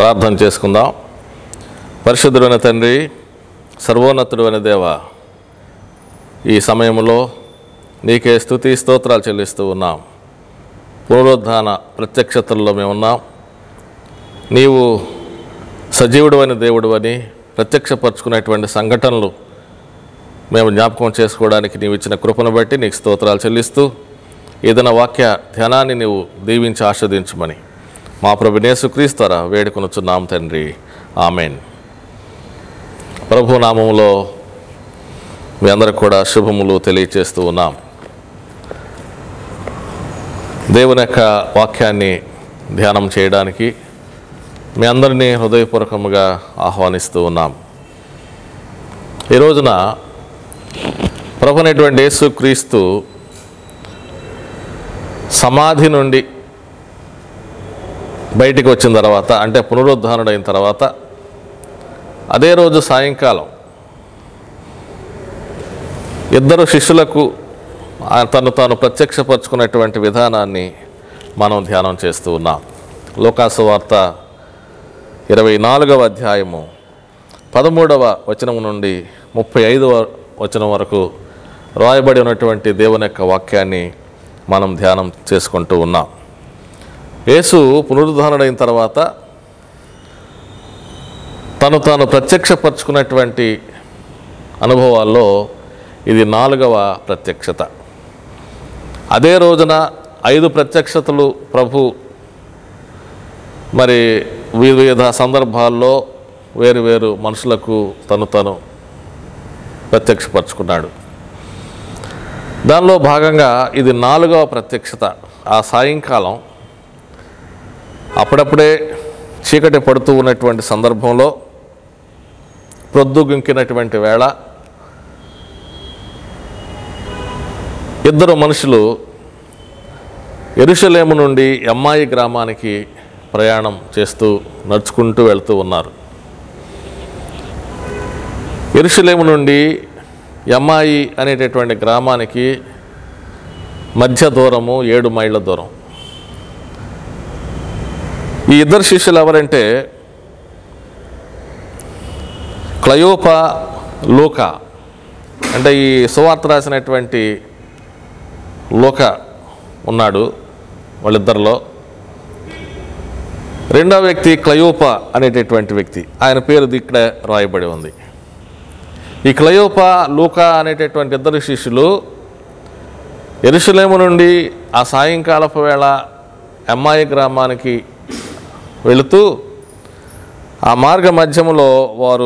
ప్రార్థన చేసుకుందాం పరిశుద్ధుడైన తండ్రి సర్వోన్నతుడు అనే దేవ ఈ సమయంలో నీకే స్థుతి స్తోత్రాలు చెల్లిస్తూ ఉన్నాం పునరుద్ధాన ప్రత్యక్షతల్లో మేము ఉన్నాం నీవు సజీవుడు అని దేవుడు అని ప్రత్యక్షపరచుకునేటువంటి సంఘటనలు మేము జ్ఞాపకం చేసుకోవడానికి నీవు ఇచ్చిన కృపను బట్టి నీకు స్తోత్రాలు చెల్లిస్తూ ఏదైనా వాక్య ధ్యానాన్ని నీవు దీవించి ఆస్వాదించమని మా ప్రభు నేసుక్రీస్తారా వేడుకొనుచున్నాం తండ్రి ఆమెన్ ప్రభు నామములో మీ అందరికి కూడా శుభములు తెలియచేస్తూ ఉన్నాం దేవుని యొక్క వాక్యాన్ని ధ్యానం చేయడానికి మీ అందరినీ హృదయపూర్వకముగా ఆహ్వానిస్తూ ఉన్నాం ఈ రోజున ప్రభునటువంటి యేసుక్రీస్తు సమాధి నుండి బయటికి వచ్చిన తర్వాత అంటే పునరుద్ధానుడైన తర్వాత అదే రోజు సాయంకాలం ఇద్దరు శిష్యులకు ఆ తను తాను ప్రత్యక్షపరచుకున్నటువంటి విధానాన్ని మనం ధ్యానం చేస్తూ ఉన్నాం లోకాసు వార్త ఇరవై నాలుగవ అధ్యాయము పదమూడవ వచనం నుండి ముప్పై ఐదవ వచనం వరకు రాయబడి ఉన్నటువంటి దేవుని యొక్క వాక్యాన్ని మనం ధ్యానం చేసుకుంటూ ఉన్నాం యేసు పునరుద్ధారణైన తర్వాత తను తాను ప్రత్యక్షపరచుకున్నటువంటి అనుభవాల్లో ఇది నాలుగవ ప్రత్యక్షత అదే రోజున ఐదు ప్రత్యక్షతలు ప్రభు మరి వివిధ సందర్భాల్లో వేరు వేరు మనుషులకు తను తను ప్రత్యక్షపరచుకున్నాడు దానిలో భాగంగా ఇది నాలుగవ ప్రత్యక్షత ఆ సాయంకాలం అప్పుడప్పుడే చీకటి పడుతూ ఉన్నటువంటి సందర్భంలో ప్రొద్దుగుంకినటువంటి వేళ ఇద్దరు మనుషులు ఎరుషలేము నుండి ఎమ్మాయి గ్రామానికి ప్రయాణం చేస్తూ నడుచుకుంటూ వెళ్తూ ఉన్నారు ఎరుషలేము నుండి ఎమ్మాయి అనేటటువంటి గ్రామానికి మధ్య దూరము ఏడు మైళ్ళ దూరం ఈ ఇద్దరు శిష్యులు ఎవరంటే క్లయోపా లూకా అంటే ఈ సువార్త రాసినటువంటి లోక ఉన్నాడు వాళ్ళిద్దరిలో రెండవ వ్యక్తి క్లయోప అనేటటువంటి వ్యక్తి ఆయన పేరు ఇక్కడ రాయబడి ఉంది ఈ క్లయోప లూకా అనేటటువంటి ఇద్దరు శిష్యులు ఎరుసలేము నుండి ఆ సాయంకాలపు వేళ అమ్మాయి గ్రామానికి వెళుతూ ఆ మార్గ మధ్యములో వారు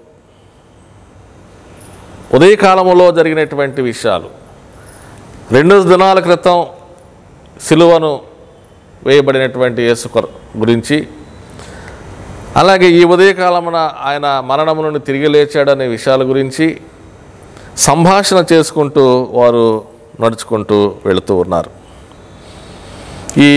ఉదయకాలములో జరిగినటువంటి విషయాలు రెండు దినాల క్రితం సిలువను వేయబడినటువంటి యేసు కొర- గురించి అలాగే ఈ ఉదయకాలమున ఆయన మరణము నుండి తిరిగి లేచాడనే విషయాల గురించి సంభాషణ చేసుకుంటూ వారు నడుచుకుంటూ వెళుతూ ఉన్నారు ఈ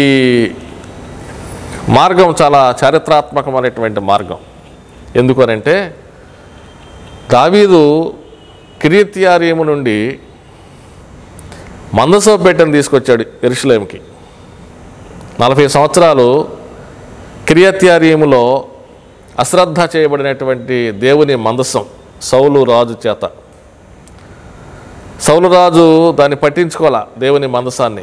మార్గం చాలా చారిత్రాత్మకమైనటువంటి మార్గం ఎందుకనంటే దావీదు కిరీత్యారీము నుండి మందసోపేటను తీసుకొచ్చాడు ఎరుషులేంకి నలభై సంవత్సరాలు కిరియత్యారీములో అశ్రద్ధ చేయబడినటువంటి దేవుని మందసం సౌలు రాజు చేత సౌలు రాజు దాన్ని పట్టించుకోవాల దేవుని మందసాన్ని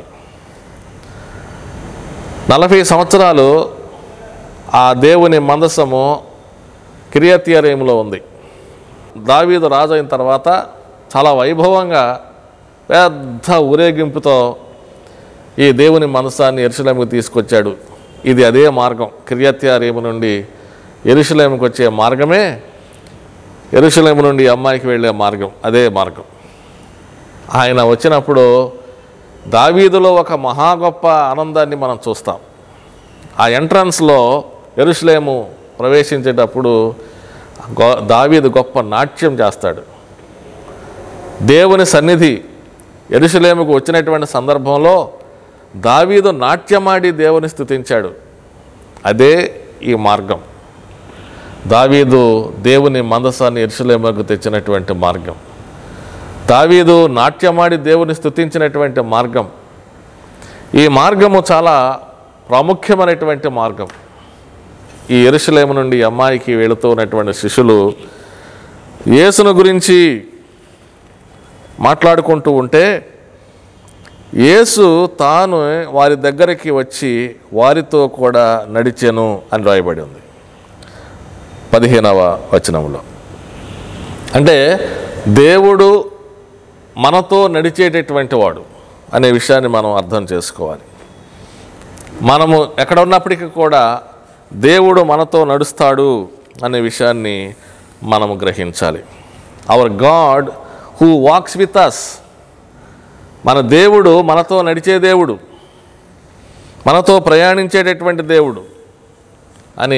నలభై సంవత్సరాలు ఆ దేవుని మందసము కిరియత్యారీములో ఉంది దావీదు రాజు అయిన తర్వాత చాలా వైభవంగా పెద్ద ఊరేగింపుతో ఈ దేవుని మనసాన్ని ఎరుసలేముకు తీసుకొచ్చాడు ఇది అదే మార్గం కిర్యత్యారేము నుండి ఎరుసలేముకు వచ్చే మార్గమే ఎరుసలేము నుండి అమ్మాయికి వెళ్ళే మార్గం అదే మార్గం ఆయన వచ్చినప్పుడు దావీదులో ఒక మహా గొప్ప ఆనందాన్ని మనం చూస్తాం ఆ ఎంట్రన్స్లో ఎరుసలేము ప్రవేశించేటప్పుడు గో- దావీదు గొప్ప నాట్యం చేస్తాడు దేవుని సన్నిధి ఎరుసలేముకు వచ్చినటువంటి సందర్భంలో దావీదు నాట్యమాడి దేవుని స్థుతించాడు అదే ఈ మార్గం దావీదు దేవుని మందసాన్ని ఎరుసలేముకు తెచ్చినటువంటి మార్గం దావీదు నాట్యమాడి దేవుని స్థుతించినటువంటి మార్గం ఈ మార్గము చాలా ప్రాముఖ్యమైనటువంటి మార్గం ఈ ఎరుసలేము నుండి ఈ అమ్మాయికి వెళుతూ ఉన్నటువంటి శిష్యులు యేసును గురించి మాట్లాడుకుంటూ ఉంటే యేసు తాను వారి దగ్గరికి వచ్చి వారితో కూడా నడిచెను అని రాయబడి ఉంది పదిహేనవ వచనంలో అంటే దేవుడు మనతో నడిచేటటువంటి వాడు అనే విషయాన్ని మనం అర్థం చేసుకోవాలి మనము ఎక్కడ ఉన్నప్పటికీ కూడా దేవుడు మనతో నడుస్తాడు అనే విషయాన్ని మనము గ్రహించాలి our God who walks with us మన దేవుడు మనతో నడిచే దేవుడు మనతో ప్రయాణించేటటువంటి దేవుడు అని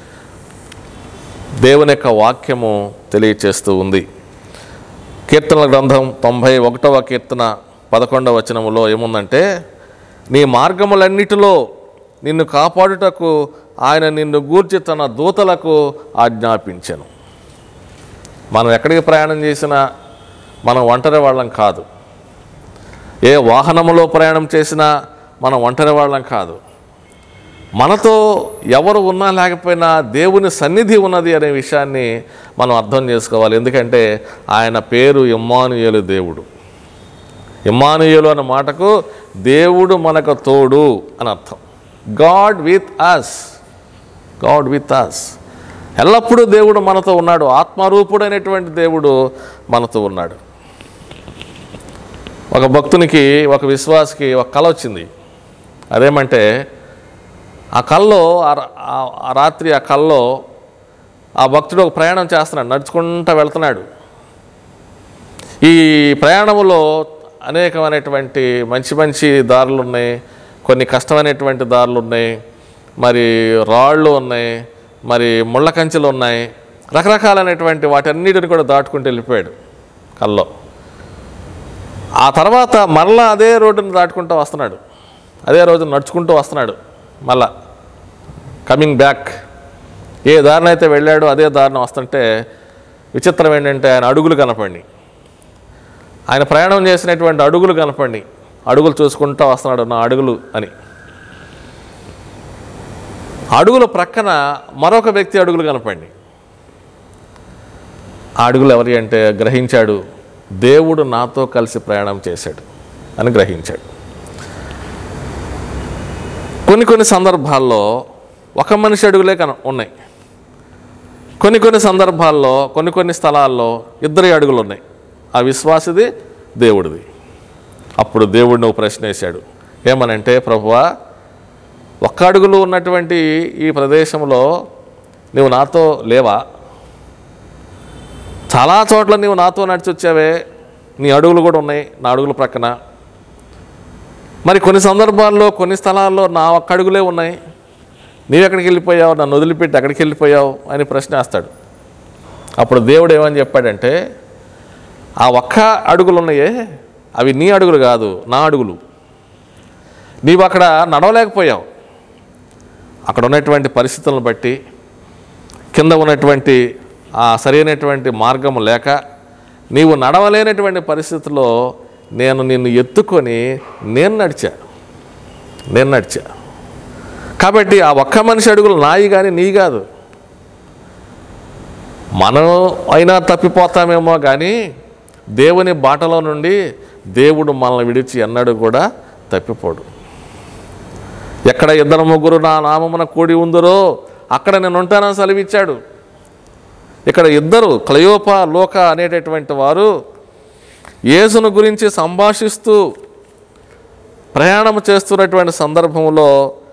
దేవుని యొక్క వాక్యము తెలియచేస్తూ ఉంది కీర్తనల గ్రంథం తొంభై ఒకటవ కీర్తన పదకొండవ వచనములో ఏముందంటే నీ మార్గములన్నిటిలో నిన్ను కాపాడుటకు ఆయన నిన్ను గూర్చి తన దూతలకు ఆజ్ఞాపించెను మనం ఎక్కడికి ప్రయాణం చేసినా మనం ఒంటరి వాళ్ళం కాదు ఏ వాహనములో ప్రయాణం చేసినా మనం ఒంటరి వాళ్ళం కాదు మనతో ఎవరు ఉన్నా లేకపోయినా దేవుని సన్నిధి ఉన్నది అనే విషయాన్ని మనం అర్థం చేసుకోవాలి ఎందుకంటే ఆయన పేరు ఇమ్మానుయేలు దేవుడు ఇమ్మానుయేలు అనే మాటకు దేవుడు మనకు తోడు అని అర్థం God with us God with us ఎల్లప్పుడూ దేవుడు మనతో ఉన్నాడు ఆత్మరూపుడైనటువంటి దేవుడు మనతో ఉన్నాడు ఒక భక్తునికి ఒక విశ్వాసకి ఒక కళ వచ్చింది అదేమంటే ఆ కల్లో ఆ రా- ఆ- ఆ రాత్రి ఆ కల్లో ఆ భక్తుడు ఒక ప్రయాణం చేస్తున్నాడు నడుచుకుంటూ వెళ్తున్నాడు ఈ ప్రయాణంలో అనేకమైనటువంటి మంచి మంచి దారులు ఉన్నాయి కొన్ని కష్టమైనటువంటి దారులు ఉన్నాయి మరి రాళ్ళు ఉన్నాయి మరి ముళ్ళ కంచెలు ఉన్నాయి రకరకాలైనటువంటి వాటన్నిటిని కూడా దాటుకుంటూ వెళ్ళిపోయాడు కల్లో ఆ తర్వాత మరలా అదే రోడ్డును దాటుకుంటూ వస్తున్నాడు అదే రోజు నడుచుకుంటూ వస్తున్నాడు మళ్ళా కమింగ్ బ్యాక్ ఏ దారిన అయితే వెళ్ళాడో అదే దారిన వస్తుంటే విచిత్రం ఏంటంటే ఆయన అడుగులు కనపడి ఆయన ప్రయాణం చేసినటువంటి అడుగులు కనపడి అడుగులు చూసుకుంటూ వస్తున్నాడు నా అడుగులు అని అడుగుల ప్రక్కన మరొక వ్యక్తి అడుగులు కనపడి ఆ అడుగులు ఎవరి అంటే గ్రహించాడు దేవుడు నాతో కలిసి ప్రయాణం చేశాడు అని గ్రహించాడు కొన్ని కొన్ని సందర్భాల్లో ఒక మనిషి అడుగులే కన ఉన్నాయి కొన్ని కొన్ని సందర్భాల్లో కొన్ని కొన్ని స్థలాల్లో ఇద్దరి అడుగులు ఉన్నాయి ఆ విశ్వాసిది దేవుడిది అప్పుడు దేవుడు నువ్వు ప్రశ్న వేశాడు ఏమనంటే ప్రభువా ఒక్క అడుగులు ఉన్నటువంటి ఈ ప్రదేశంలో నువ్వు నాతో లేవా చాలా చోట్ల నీవు నాతో నడిచి వచ్చావే నీ అడుగులు కూడా ఉన్నాయి నా అడుగుల ప్రక్కన మరి కొన్ని సందర్భాల్లో కొన్ని స్థలాల్లో నా ఒక్క అడుగులే ఉన్నాయి నీవు ఎక్కడికి వెళ్ళిపోయావు నన్ను వదిలిపెట్టి ఎక్కడికి వెళ్ళిపోయావు అని ప్రశ్న వేస్తాడు అప్పుడు దేవుడు ఏమని చెప్పాడంటే ఆ ఒక్క అడుగులు ఉన్నాయే అవి నీ అడుగులు కాదు నా అడుగులు నీవు అక్కడ నడవలేకపోయావు అక్కడ ఉన్నటువంటి పరిస్థితులను బట్టి కింద ఉన్నటువంటి ఆ సరైనటువంటి మార్గము లేక నీవు నడవలేనటువంటి పరిస్థితిలో నేను నిన్ను ఎత్తుకొని నేను నడిచా నేను నడిచా కాబట్టి ఆ ఒక్క మనిషి అడుగులు నాయి కానీ నీ కాదు మనం అయినా తప్పిపోతామేమో కానీ దేవుని బాటలో నుండి దేవుడు మనల్ని విడిచి ఎన్నడూ కూడా తప్పిపోడు ఎక్కడ ఇద్దరు ముగ్గురు నా నామమున కూడి ఉందరో అక్కడ నేను ఉంటానని సెలవిచ్చాడు ఇక్కడ ఇద్దరు క్లయోప లోక అనేటటువంటి వారు యేసును గురించి సంభాషిస్తూ ప్రయాణం చేస్తున్నటువంటి సందర్భంలో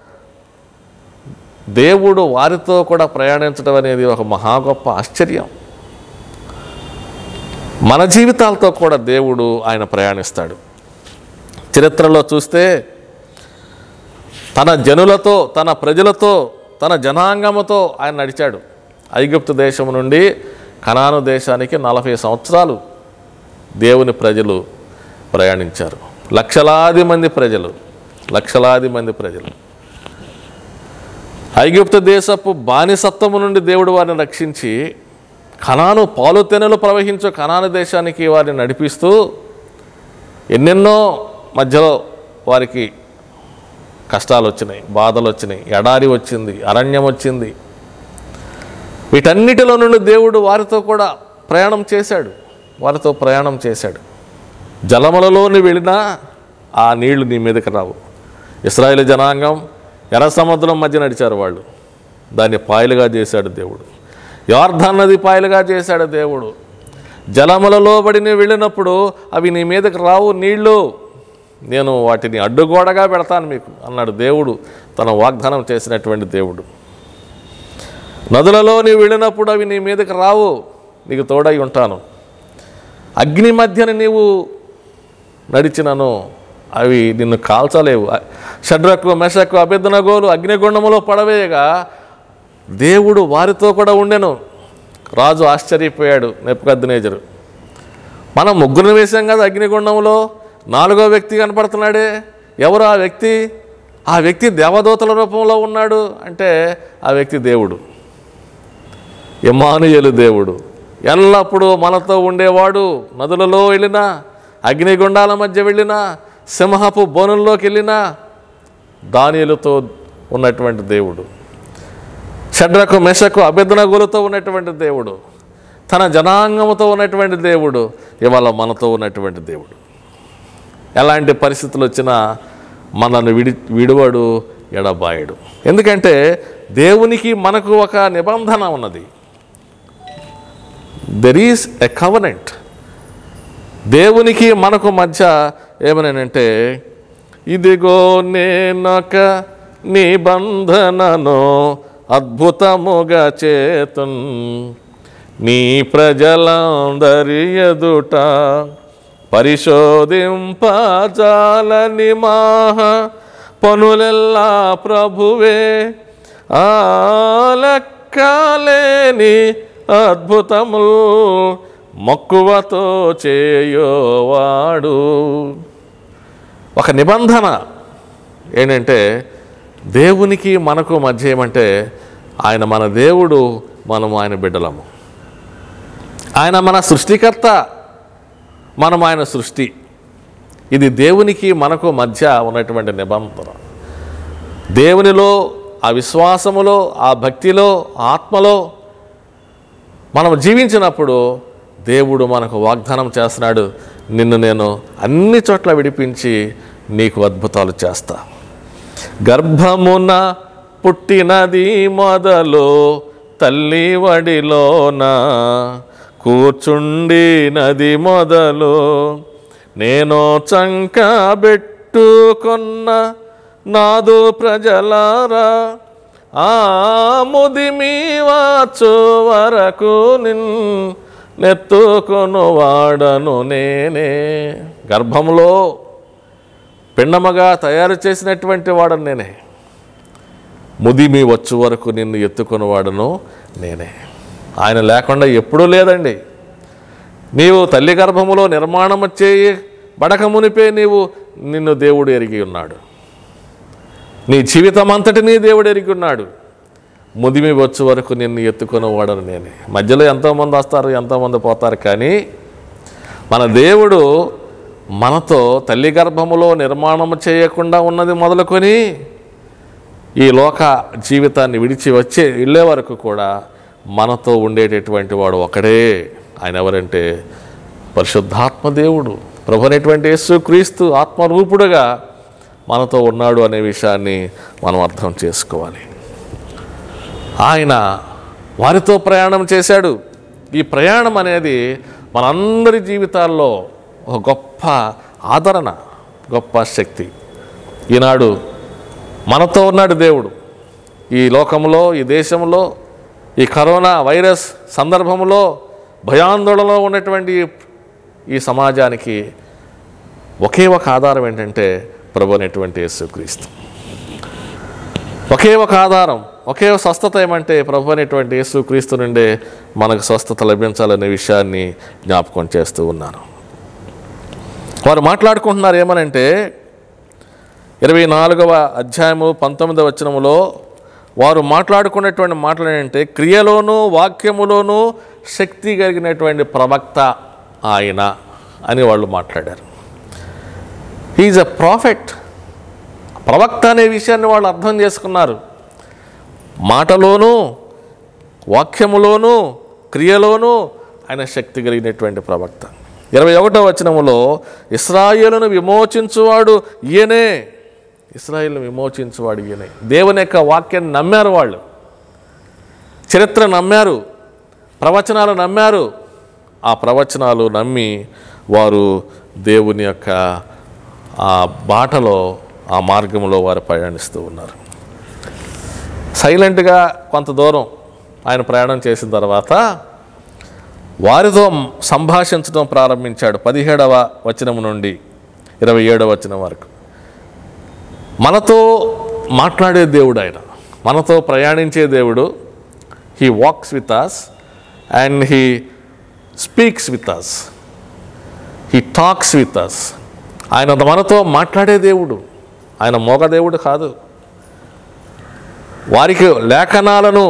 దేవుడు వారితో కూడా ప్రయాణించడం అనేది ఒక మహా గొప్ప ఆశ్చర్యం మన జీవితాలతో కూడా దేవుడు ఆయన ప్రయాణిస్తాడు చరిత్రలో చూస్తే తన జనులతో తన ప్రజలతో తన జనాంగముతో ఆయన నడిచాడు ఐగుప్తు దేశం నుండి కనాను దేశానికి నలభై సంవత్సరాలు దేవుని ప్రజలు ప్రయాణించారు లక్షలాది మంది ప్రజలు లక్షలాది మంది ప్రజలు ఐగుప్తు దేశపు బానిసత్వము నుండి దేవుడు వారిని రక్షించి కణాను పాలు తెనలు ప్రవహించు కణాను దేశానికి వారిని నడిపిస్తూ ఎన్నెన్నో మధ్యలో వారికి కష్టాలు వచ్చినాయి బాధలు వచ్చినాయి ఎడారి వచ్చింది అరణ్యం వచ్చింది వీటన్నిటిలో నుండి దేవుడు వారితో కూడా ప్రయాణం చేశాడు వారితో ప్రయాణం చేశాడు జలములలోని వెళ్ళినా ఆ నీళ్లు నీ మీదకి రావు ఇస్రాయేల్ జనాంగం ఎర్ర సముద్రం మధ్య నడిచారు వాళ్ళు దాన్ని పాయలుగా చేశాడు దేవుడు యార్ధాన్ నది పాయలుగా చేశాడు దేవుడు జలములలో పడి నీవు వెళ్ళినప్పుడు అవి నీ మీదకి రావు నీళ్లు నేను వాటిని అడ్డుగోడగా పెడతాను మీకు అన్నాడు దేవుడు తన వాగ్దానం చేసినటువంటి దేవుడు నదులలో నీవు వెళ్ళినప్పుడు అవి నీ మీదకి రావు నీకు తోడై ఉంటాను అగ్ని మధ్యన నీవు నడిచినను అవి నిన్ను కాల్చలేవు షడ్రకు మెషకు అభిద్దనగోలు అగ్నిగుండములో పడవేయగా దేవుడు వారితో కూడా ఉండెను రాజు ఆశ్చర్యపోయాడు నెప్పుకద్దునేజరు మనం ముగ్గురిని వేసాం కదా అగ్నిగుండంలో నాలుగో వ్యక్తి కనపడుతున్నాడే ఎవరు ఆ వ్యక్తి ఆ వ్యక్తి దేవదూతల రూపంలో ఉన్నాడు అంటే ఆ వ్యక్తి దేవుడు ఇమానుయేలు దేవుడు ఎల్లప్పుడూ మనతో ఉండేవాడు నదులలో వెళ్ళినా అగ్నిగుండాల మధ్య వెళ్ళినా సింహపు బోనుల్లోకి వెళ్ళినా దానియులతో ఉన్నటువంటి దేవుడు షడ్రకు మెషకు అభిద్నగులతో ఉన్నటువంటి దేవుడు తన జనాంగముతో ఉన్నటువంటి దేవుడు ఇవాళ మనతో ఉన్నటువంటి దేవుడు ఎలాంటి పరిస్థితులు వచ్చినా మనల్ని విడి విడువడు ఎడబాయడు ఎందుకంటే దేవునికి మనకు ఒక నిబంధన ఉన్నది దెర్ ఈస్ ఎ కవనెంట్ దేవునికి మనకు మధ్య ఏమనంటే ఇదిగో నేనొక నిబంధనను అద్భుతముగా చేతున్ నీ ప్రజలందరి ఎదుట పరిశోధింపజాలని మాహ పనులెల్లా ప్రభువే ఆలక్కలేని అద్భుతములు మక్కువతో చేయోవాడు ఒక నిబంధన ఏంటంటే దేవునికి మనకు మధ్య ఏమంటే ఆయన మన దేవుడు మనము ఆయన బిడ్డలము ఆయన మన సృష్టికర్త మనం ఆయన సృష్టి ఇది దేవునికి మనకు మధ్య ఉన్నటువంటి నిబంధన దేవునిలో ఆ విశ్వాసములో ఆ భక్తిలో ఆత్మలో మనం జీవించినప్పుడు దేవుడు మనకు వాగ్దానం చేస్తున్నాడు నిన్ను నేను అన్ని చోట్ల విడిపించి నీకు అద్భుతాలు చేస్తా గర్భమున పుట్టినది మొదలు తల్లి వడిలోన కూర్చుండి నది మొదలు నేను చంకబెట్టుకున్న నాదు ప్రజలారా ఆ ముదిమి వాచు వరకు నిన్ నెత్తుకొను వాడను నేనే గర్భంలో పిండముగా తయారు చేసినటువంటి వాడను నేనే ముదిమి వచ్చు వరకు నిన్ను ఎత్తుకొని వాడను నేనే ఆయన లేకుండా ఎప్పుడూ లేదండి నీవు తల్లి గర్భములో నిర్మాణము చేయి బడక మునిపే నీవు నిన్ను దేవుడు ఎరిగి ఉన్నాడు నీ జీవితం అంతటినీ దేవుడు ఎరిగి ఉన్నాడు ముదిమి వచ్చు వరకు నిన్ను ఎత్తుకొని వాడను నేనే మధ్యలో ఎంతోమంది వస్తారు ఎంతోమంది పోతారు కానీ మన దేవుడు మనతో తల్లి గర్భములో నిర్మాణము చేయకుండా ఉన్నది మొదలుకొని ఈ లోక జీవితాన్ని విడిచి వచ్చే వెళ్ళే వరకు కూడా మనతో ఉండేటటువంటి వాడు ఒకడే ఆయన ఎవరంటే పరిశుద్ధాత్మ దేవుడు ప్రభు అనేటువంటి యేసు క్రీస్తు ఆత్మరూపుడుగా మనతో ఉన్నాడు అనే విషయాన్ని మనం అర్థం చేసుకోవాలి ఆయన వారితో ప్రయాణం చేశాడు ఈ ప్రయాణం అనేది మనందరి జీవితాల్లో ఒక గొప్ప ఆదరణ గొప్ప శక్తి ఈనాడు మనతో ఉన్నాడు దేవుడు ఈ లోకంలో ఈ దేశంలో ఈ కరోనా వైరస్ సందర్భంలో భయాందోళనలో ఉన్నటువంటి ఈ సమాజానికి ఒకే ఒక ఆధారం ఏంటంటే ప్రభు అనేటువంటి యేసుక్రీస్తు ఒకే ఒక ఆధారం ఒకే ఒక స్వస్థత ఏమంటే ప్రభు అనేటువంటి యేసుక్రీస్తు నుండే మనకు స్వస్థత లభించాలనే విషయాన్ని జ్ఞాపకం చేస్తూ ఉన్నాను వారు మాట్లాడుకుంటున్నారు ఏమనంటే ఇరవై నాలుగవ అధ్యాయము పంతొమ్మిదవ వచనములో వారు మాట్లాడుకునేటువంటి మాటలు ఏంటంటే క్రియలోను వాక్యములోను శక్తి కలిగినటువంటి ప్రవక్త ఆయన అని వాళ్ళు మాట్లాడారు హీఈస్ అ ప్రాఫెట్ ప్రవక్త అనే విషయాన్ని వాళ్ళు అర్థం చేసుకున్నారు మాటలోనూ వాక్యములోను క్రియలోను ఆయన శక్తి కలిగినటువంటి ప్రవక్త ఇరవై ఒకటో వచనములో ఇస్రాయేలును విమోచించువాడు ఈయనే ఇస్రాయేల్ను విమోచించువాడు ఈయనే దేవుని యొక్క వాక్యాన్ని నమ్మారు వాళ్ళు చరిత్ర నమ్మారు ప్రవచనాలు నమ్మారు ఆ ప్రవచనాలు నమ్మి వారు దేవుని యొక్క ఆ బాటలో ఆ మార్గంలో వారు ప్రయాణిస్తూ ఉన్నారు సైలెంట్గా కొంత దూరం ఆయన ప్రయాణం చేసిన తర్వాత వారితో సంభాషించడం ప్రారంభించాడు పదిహేడవ వచనం నుండి ఇరవై ఏడవ వచనం వరకు మనతో మాట్లాడే దేవుడు ఆయన మనతో ప్రయాణించే దేవుడు he walks with us and he speaks with us he talks with us ఆయన మనతో మాట్లాడే దేవుడు ఆయన మోగ దేవుడు కాదు వారికి లేఖనాలను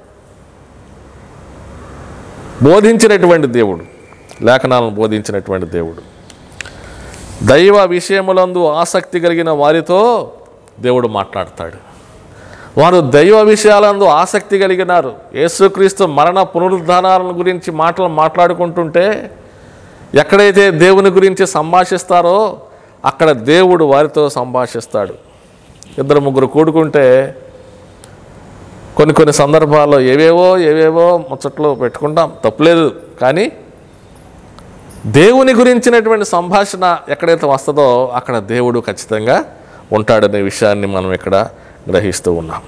బోధించినటువంటి దేవుడు లేఖనాలను బోధించినటువంటి దేవుడు దైవ విషయములందు ఆసక్తి కలిగిన వారితో దేవుడు మాట్లాడతాడు వారు దైవ విషయాలందు ఆసక్తి కలిగినారు యేసుక్రీస్తు మరణ పునరుద్ధానాలను గురించి మాటలు మాట్లాడుకుంటుంటే ఎక్కడైతే దేవుని గురించి సంభాషిస్తారో అక్కడ దేవుడు వారితో సంభాషిస్తాడు ఇద్దరు ముగ్గురు కూడుకుంటే కొన్ని కొన్ని సందర్భాల్లో ఏవేవో ఏవేవో ముచ్చట్లు పెట్టుకుంటాం తప్పులేదు కానీ దేవుని గురించినటువంటి సంభాషణ ఎక్కడైతే వస్తుందో అక్కడ దేవుడు ఖచ్చితంగా ఉంటాడనే విషయాన్ని మనం ఇక్కడ గ్రహిస్తూ ఉన్నాం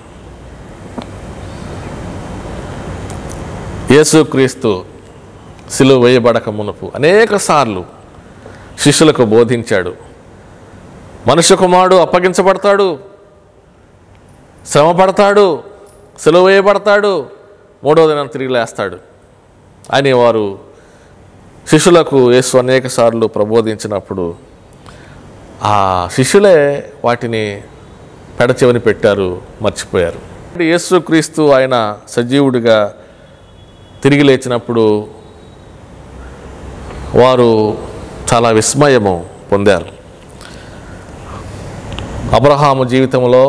యేసుక్రీస్తు సిలువ వేయబడక మునుపు అనేక సార్లు శిష్యులకు బోధించాడు మనుష్య కుమారుడు అప్పగించబడతాడు శ్రమ పడతాడు సెలవు వేయబడతాడు మూడో దినం తిరిగి లేస్తాడు అని వారు శిష్యులకు యేసు అనేక సార్లు ప్రబోధించినప్పుడు ఆ శిష్యులే వాటిని పెడచెవిని పెట్టారు మర్చిపోయారు యేసు క్రీస్తు ఆయన సజీవుడిగా తిరిగి లేచినప్పుడు వారు చాలా విస్మయము పొందారు అబ్రహాము జీవితంలో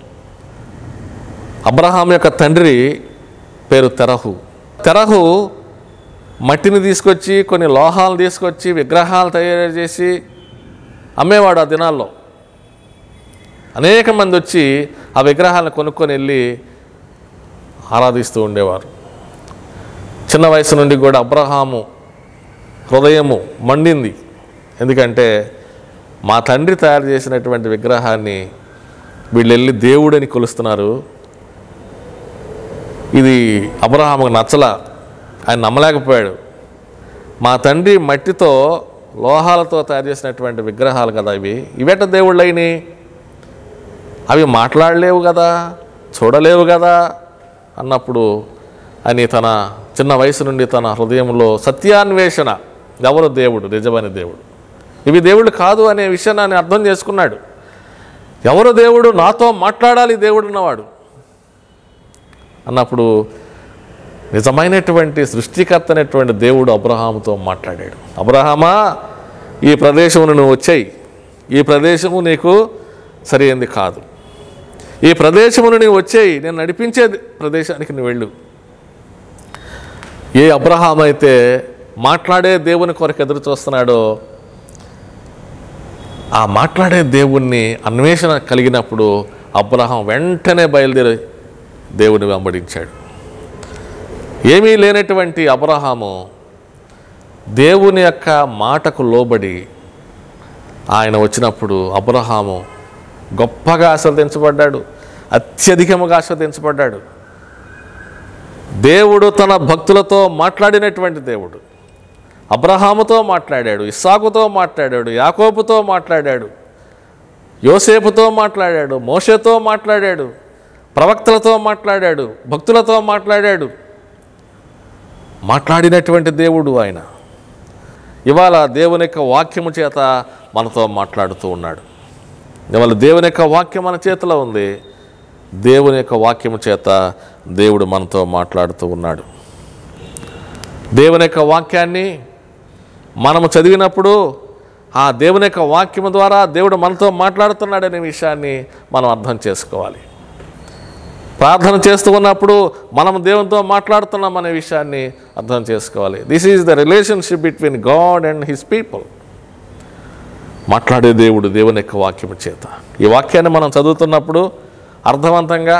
అబ్రహాం యొక్క తండ్రి పేరు తెరహు తెరహు మట్టిని తీసుకొచ్చి కొన్ని లోహాలు తీసుకొచ్చి విగ్రహాలు తయారు చేసి అమ్మేవాడు ఆ దినాల్లో అనేక మంది వచ్చి ఆ విగ్రహాలను కొనుక్కొని వెళ్ళి ఆరాధిస్తూ ఉండేవారు చిన్న వయసు నుండి కూడా అబ్రహాము హృదయము మండింది ఎందుకంటే మా తండ్రి తయారు చేసినటువంటి విగ్రహాన్ని వీళ్ళు వెళ్ళి దేవుడని కొలుస్తున్నారు ఇది అబ్రహాముకు నచ్చల ఆయన నమ్మలేకపోయాడు మా తండ్రి మట్టితో లోహాలతో తయారు చేసినటువంటి విగ్రహాలు కదా ఇవి ఇవేట దేవుళ్ళు అయినాయి అవి మాట్లాడలేవు కదా చూడలేవు కదా అన్నప్పుడు అని తన చిన్న వయసు నుండి తన హృదయంలో సత్యాన్వేషణ ఎవరు దేవుడు నిజమైన దేవుడు ఇవి దేవుడు కాదు అనే విషయాన్ని ఆయన అర్థం చేసుకున్నాడు ఎవరు దేవుడు నాతో మాట్లాడాలి దేవుడు ఉన్నవాడు అన్నప్పుడు నిజమైనటువంటి సృష్టికర్త అయినటువంటి దేవుడు అబ్రహాముతో మాట్లాడాడు అబ్రహామా ఈ ప్రదేశమును నువ్వు వచ్చాయి ఈ ప్రదేశము నీకు సరైనది కాదు ఈ ప్రదేశమును నీవు వచ్చేయి నేను నడిపించే ప్రదేశానికి నువ్వు వెళ్ళు ఏ అబ్రహాం అయితే మాట్లాడే దేవుని కొరకు ఎదురు చూస్తున్నాడో ఆ మాట్లాడే దేవుణ్ణి అన్వేషణ కలిగినప్పుడు అబ్రహాం వెంటనే బయలుదేరి దేవుని వెంబడించాడు ఏమీ లేనటువంటి అబ్రహాము దేవుని యొక్క మాటకు లోబడి ఆయన వచ్చినప్పుడు అబ్రహాము గొప్పగా ఆస్వాదించబడ్డాడు అత్యధికముగా ఆస్వాదించబడ్డాడు దేవుడు తన భక్తులతో మాట్లాడినటువంటి దేవుడు అబ్రహాముతో మాట్లాడాడు ఇస్సాకుతో మాట్లాడాడు యాకోబుతో మాట్లాడాడు యోసేపుతో మాట్లాడాడు మోషేతో మాట్లాడాడు ప్రవక్తలతో మాట్లాడాడు భక్తులతో మాట్లాడాడు మాట్లాడినటువంటి దేవుడు ఆయన ఇవాళ దేవుని యొక్క వాక్యము చేత మనతో మాట్లాడుతూ ఉన్నాడు ఇవాళ దేవుని యొక్క వాక్యం మన చేతిలో ఉంది దేవుని యొక్క వాక్యము చేత దేవుడు మనతో మాట్లాడుతూ ఉన్నాడు దేవుని యొక్క వాక్యాన్ని మనము చదివినప్పుడు ఆ దేవుని యొక్క వాక్యము ద్వారా దేవుడు మనతో మాట్లాడుతున్నాడనే విషయాన్ని మనం అర్థం చేసుకోవాలి ప్రార్థన చేస్తూ ఉన్నప్పుడు మనం దేవునితో మాట్లాడుతున్నాం అనే విషయాన్ని అర్థం చేసుకోవాలి this is the relationship between God and his people మాట్లాడే దేవుడు దేవుని యొక్క వాక్యము చేత ఈ వాక్యాన్ని మనం చదువుతున్నప్పుడు అర్థవంతంగా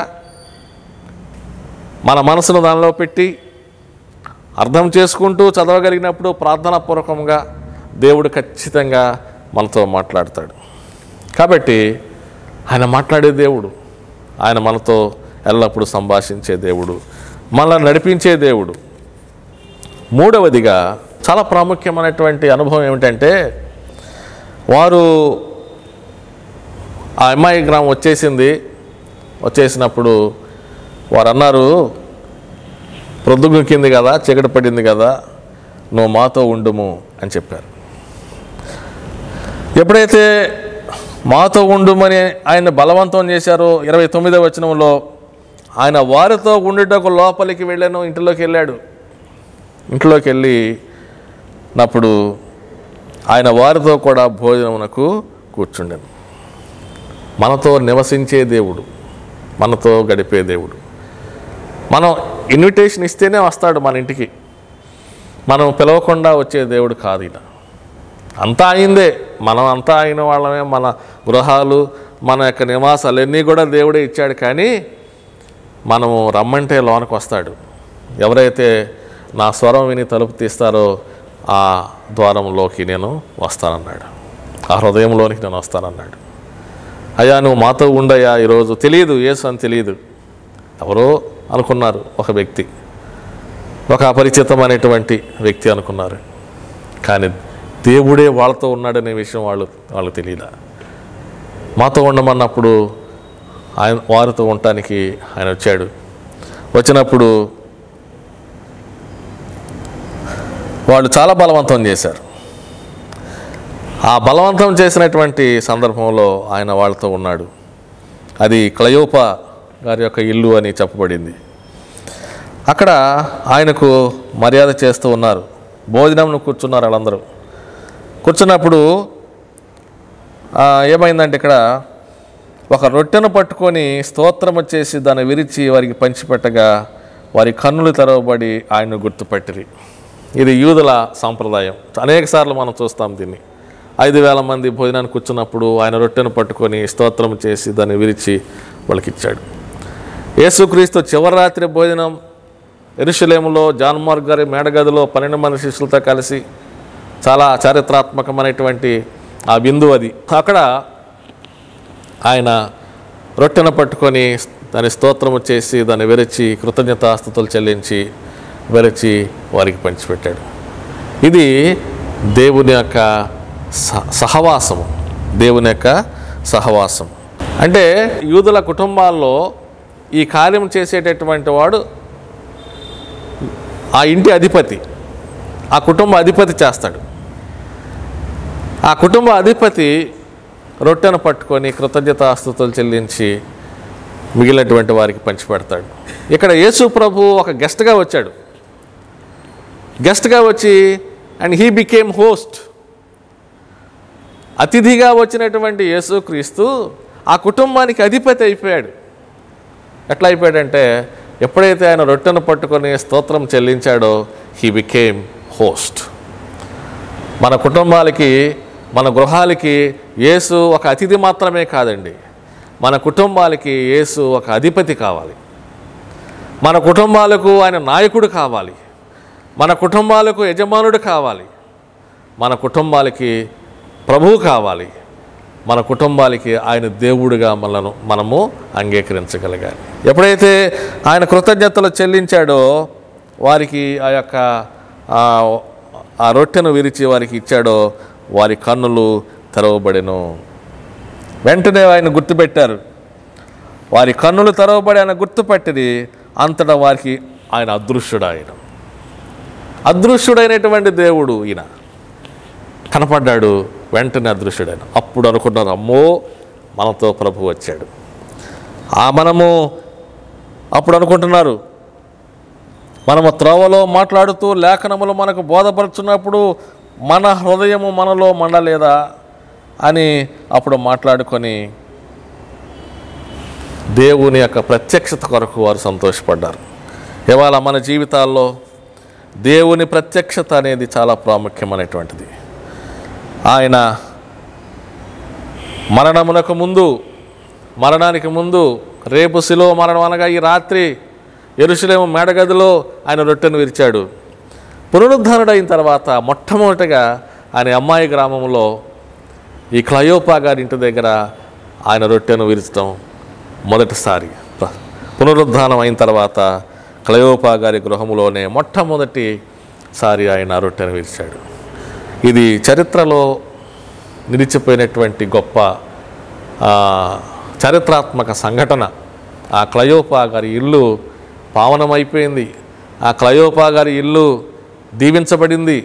మన మనసును దానిలో పెట్టి అర్థం చేసుకుంటూ చదవగలిగినప్పుడు ప్రార్థనాపూర్వకంగా దేవుడు ఖచ్చితంగా మనతో మాట్లాడతాడు కాబట్టి ఆయన మాట్లాడే దేవుడు ఆయన మనతో ఎల్లప్పుడూ సంభాషించే దేవుడు మనల్ని నడిపించే దేవుడు మూడవదిగా చాలా ప్రాముఖ్యమైనటువంటి అనుభవం ఏమిటంటే వారు ఆ అమ్మాయి గ్రామం వచ్చేసింది వచ్చేసినప్పుడు వారు అన్నారు ప్రొద్దుగుకింది కదా చీకటి పడింది కదా నువ్వు మాతో ఉండుము అని చెప్పారు ఎప్పుడైతే మాతో ఉండుమని ఆయన బలవంతం చేశారో ఇరవై తొమ్మిదవ వచనంలో ఆయన వారితో ఉండుటకు లోపలికి వెళ్ళాను ఇంటిలోకి వెళ్ళాడు ఇంట్లోకి వెళ్ళి నప్పుడు ఆయన వారితో కూడా భోజనమునకు కూర్చుండెను మనతో నివసించే దేవుడు మనతో గడిపే దేవుడు మనం ఇన్విటేషన్ ఇస్తేనే వస్తాడు మన ఇంటికి మనం పిలవకుండా వచ్చే దేవుడు కాదు ఇలా అంతా అయిందే మనం అంతా అయిన వాళ్ళమే మన గృహాలు మన యొక్క నివాసాలు అన్నీ కూడా దేవుడే ఇచ్చాడు కానీ మనము రమ్మంటే లోనకు వస్తాడు ఎవరైతే నా స్వరం విని తలుపు తీస్తారో ఆ ద్వారంలోకి నేను వస్తానన్నాడు ఆ హృదయంలోనికి నేను వస్తానన్నాడు అయ్యా నువ్వు మాతో ఉండయ్యా ఈరోజు తెలియదు యేసు అని తెలియదు ఎవరో అనుకున్నారు ఒక వ్యక్తి ఒక అపరిచితమైనటువంటి వ్యక్తి అనుకున్నారు కానీ దేవుడే వాళ్ళతో ఉన్నాడనే విషయం వాళ్ళు వాళ్ళకి తెలియదా మాతో ఉండమన్నప్పుడు ఆయన వారితో ఉండటానికి ఆయన వచ్చాడు వచ్చినప్పుడు వాళ్ళు చాలా బలవంతం చేశారు ఆ బలవంతం చేసినటువంటి సందర్భంలో ఆయన వాళ్ళతో ఉన్నాడు అది క్లయోప గారి యొక్క ఇల్లు అని చెప్పబడింది అక్కడ ఆయనకు మర్యాద చేస్తూ ఉన్నారు భోజనంను కూర్చున్నారు వాళ్ళందరూ కూర్చున్నప్పుడు ఆ, ఏమైందంటే ఇక్కడ ఒక రొట్టెను పట్టుకొని స్తోత్రం చేసి దాన్ని విరిచి వారికి పంచిపెట్టగా వారి కన్నులు తెరవబడి ఆయన్ను గుర్తుపట్టిరి ఇది యూదుల సాంప్రదాయం అనేక సార్లు మనం చూస్తాం దీన్ని ఐదు వేల మంది భోజనానికి కూర్చున్నప్పుడు ఆయన రొట్టెను పట్టుకొని స్తోత్రం చేసి దాన్ని విరిచి వాళ్ళకి ఇచ్చాడు యేసుక్రీస్తు చివరి రాత్రి భోజనం ఎరుషలేములో జాన్మార్గ్ గారి మేడగదిలో పన్నెండు మంది శిష్యులతో కలిసి చాలా చారిత్రాత్మకమైనటువంటి ఆ బిందువు అది అక్కడ ఆయన రొట్టెను పట్టుకొని దాని స్తోత్రము చేసి దాన్ని విరిచి కృతజ్ఞతాస్థుతులు చెల్లించి విరిచి వారికి పంచిపెట్టాడు ఇది దేవుని యొక్క స- సహవాసము దేవుని యొక్క సహవాసం అంటే యూదుల కుటుంబాల్లో ఈ కార్యం చేసేటటువంటి వాడు ఆ ఇంటి అధిపతి ఆ కుటుంబ అధిపతి చేస్తాడు ఆ కుటుంబ అధిపతి రొట్టెను పట్టుకొని కృతజ్ఞతాస్తుతులు చెల్లించి మిగిలినటువంటి వారికి పంచిపెడతాడు ఇక్కడ యేసు ప్రభు ఒక గెస్ట్గా వచ్చాడు గెస్ట్గా వచ్చి అండ్ హీ బికేమ్ హోస్ట్ అతిథిగా వచ్చినటువంటి యేసుక్రీస్తు ఆ కుటుంబానికి అధిపతి అయిపోయాడు ఎట్లా అయిపోయాడంటే ఎప్పుడైతే ఆయన రొట్టెను పట్టుకొని స్తోత్రం చెల్లించాడో హీ బికేమ్ హోస్ట్ మన కుటుంబాలకి మన గృహాలకి యేసు ఒక అతిథి మాత్రమే కాదండి మన కుటుంబాలకి యేసు ఒక అధిపతి కావాలి మన కుటుంబాలకు ఆయన నాయకుడు కావాలి మన కుటుంబాలకు యజమానుడు కావాలి మన కుటుంబాలకి ప్రభువు కావాలి మన కుటుంబాలకి ఆయన దేవుడిగా మనను మనము అంగీకరించగలగాలి ఎప్పుడైతే ఆయన కృతజ్ఞతలు చెల్లించాడో వారికి ఆ యొక్క ఆ- ఆ రొట్టెను విరిచి వారికి ఇచ్చాడో వారి కన్నులు తెరవబడెను వెంటనే ఆయన గుర్తుపెట్టారు వారి కన్నులు తెరవబడి ఆయన గుర్తుపట్టిది అంతటా వారికి ఆయన అదృశ్యుడు ఆయన అదృశ్యుడైనటువంటి దేవుడు ఈయన కనపడ్డాడు వెంటనే అదృశ్యుడైన అప్పుడు అనుకున్నారు అమ్మో మనతో ప్రభు వచ్చాడు ఆ మనము అప్పుడు అనుకుంటున్నారు మనము త్రోవలో మాట్లాడుతూ లేఖనములు మనకు బోధపరుచున్నప్పుడు మన హృదయము మనలో మండలేదా అని అప్పుడు మాట్లాడుకొని దేవుని యొక్క ప్రత్యక్షత కొరకు వారు సంతోషపడ్డారు ఇవాళ మన జీవితాల్లో దేవుని ప్రత్యక్షత అనేది చాలా ప్రాముఖ్యమైనటువంటిది ఆయన మరణమునకు ముందు మరణానికి ముందు రేపు శిలో మరణం అనగా ఈ రాత్రి ఎరుసలేము మేడగదిలో ఆయన రొట్టెను విరిచాడు పునరుద్ధరణుడైన తర్వాత మొట్టమొదటిగా ఆయన అమ్మాయి గ్రామంలో ఈ క్లయోపా గారి ఇంటి దగ్గర ఆయన రొట్టెను విరచడం మొదటిసారి ప్ర- పునరుద్ధానం అయిన తర్వాత క్లయోపా గారి గృహములోనే మొట్టమొదటిసారి ఆయన రొట్టెను విరిచాడు ఇది చరిత్రలో నిలిచిపోయినటువంటి గొప్ప ఆ, చారిత్రాత్మక సంఘటన ఆ క్లయోపా గారి ఇల్లు పావనమైపోయింది ఆ క్లయోపా గారి ఇల్లు దీవించబడింది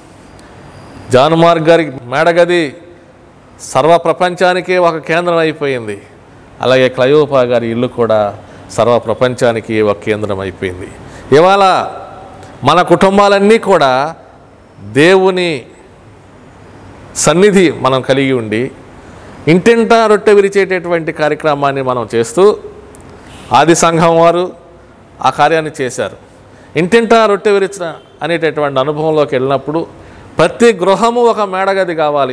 జానుమార్గ్ గారి మేడగది సర్వ ప్రపంచానికే ఒక కేంద్రం అయిపోయింది అలాగే క్లయోపా గారి ఇల్లు కూడా సర్వ ప్రపంచానికి ఒక కేంద్రం అయిపోయింది ఇవాళ మన కుటుంబాలన్నీ కూడా దేవుని సన్నిధి మనం కలిగి ఉండి ఇంటింటా రొట్టె విరిచేటటువంటి కార్యక్రమాన్ని మనం చేస్తూ ఆది సంఘం వారు ఆ కార్యాన్ని చేశారు ఇంటింటా రొట్టె విరిచిన అనేటటువంటి అనుభవంలోకి వెళ్ళినప్పుడు ప్రతి గృహము ఒక మేడగది కావాలి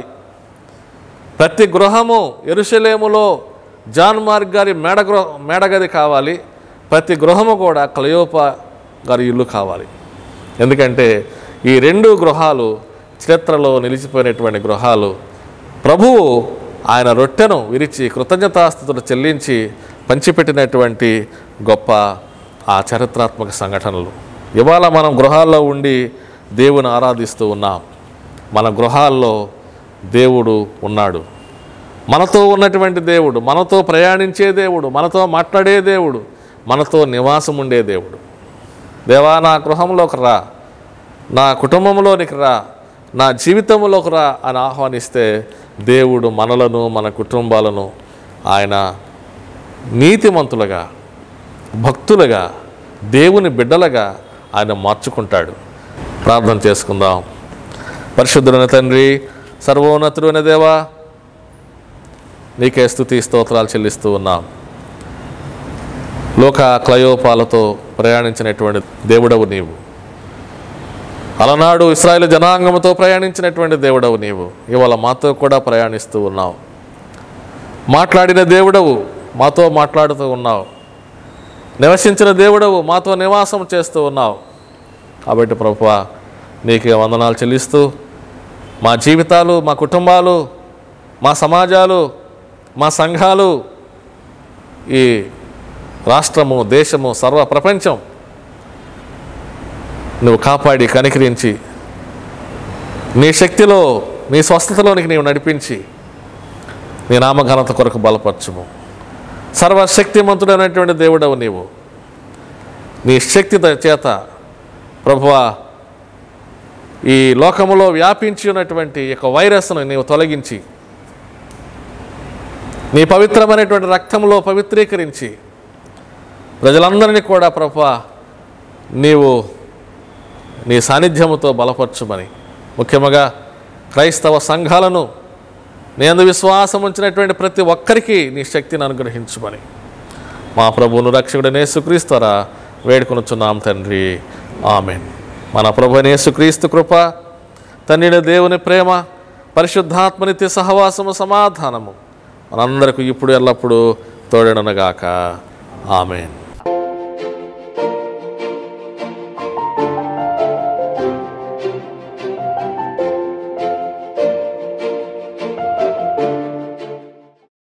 ప్రతి గృహము ఎరుషలేములో జాన్ మార్గ్ గారి మేడ గృహ మేడగది కావాలి ప్రతి గృహము కూడా క్లయోపా గారి ఇల్లు కావాలి ఎందుకంటే ఈ రెండు గృహాలు చరిత్రలో నిలిచిపోయినటువంటి గృహాలు ప్రభువు ఆయన రొట్టెను విరిచి కృతజ్ఞతాస్థుతులు చెల్లించి పంచిపెట్టినటువంటి గొప్ప ఆ చరిత్రాత్మక సంఘటనలు ఇవాళ మనం గృహాల్లో ఉండి దేవుని ఆరాధిస్తూ ఉన్నాం మన గృహాల్లో దేవుడు ఉన్నాడు మనతో ఉన్నటువంటి దేవుడు మనతో ప్రయాణించే దేవుడు మనతో మాట్లాడే దేవుడు మనతో నివాసం ఉండే దేవుడు దేవా నా గృహంలోకి రా నా కుటుంబంలోనికి రా నా జీవితంలోకి రా అని ఆహ్వానిస్తే దేవుడు మనలను మన కుటుంబాలను ఆయన నీతిమంతులుగా భక్తులుగా దేవుని బిడ్డలుగా ఆయన మార్చుకుంటాడు ప్రార్థన చేసుకుందాం పరిశుద్ధుడైన తండ్రి సర్వోన్నతుడైన దేవా నీకే స్థుతి స్తోత్రాలు చెల్లిస్తూ ఉన్నాం లోక క్లయోపాలతో ప్రయాణించినటువంటి దేవుడవు నీవు అలనాడు ఇస్రాయేల్ జనాంగముతో ప్రయాణించినటువంటి దేవుడవు నీవు ఇవాళ మాతో కూడా ప్రయాణిస్తూ ఉన్నావు మాట్లాడిన దేవుడవు మాతో మాట్లాడుతూ ఉన్నావు నివసించిన దేవుడవు మాతో నివాసం చేస్తూ ఉన్నావు కాబట్టి ప్రభువా నీకే వందనాలు చెల్లిస్తూ మా జీవితాలు మా కుటుంబాలు మా సమాజాలు మా సంఘాలు ఈ రాష్ట్రము దేశము సర్వ ప్రపంచం నువ్వు కాపాడి కనికరించి నీ శక్తిలో నీ స్వస్థతలోనికి నీవు నడిపించి నీ నామఘనత కొరకు బలపరచుము సర్వశక్తిమంతుడైనటువంటి దేవుడవు నీవు నీ శక్తి ద- చేత ప్రభువా ఈ లోకములో వ్యాపించి ఉన్నటువంటి ఈ యొక్క వైరస్ను నీవు తొలగించి నీ పవిత్రమైనటువంటి రక్తంలో పవిత్రీకరించి ప్రజలందరినీ కూడా ప్రభా నీవు నీ సాన్నిధ్యముతో బలపరచుమని ముఖ్యంగా క్రైస్తవ సంఘాలను నేను విశ్వాసం ఉంచినటువంటి ప్రతి ఒక్కరికి నీ శక్తిని అనుగ్రహించుమని మా ప్రభువును రక్షకుడనే సుక్రీస్తరా వేడుకొనుచున్నాం తండ్రి ఆమెన్ మన ప్రభు యేసుక్రీస్తు కృప తండ్రిని దేవుని ప్రేమ పరిశుద్ధాత్మనిత్య సహవాసము సమాధానము మనందరకు ఇప్పుడు ఎల్లప్పుడూ తోడనగాక ఆమెన్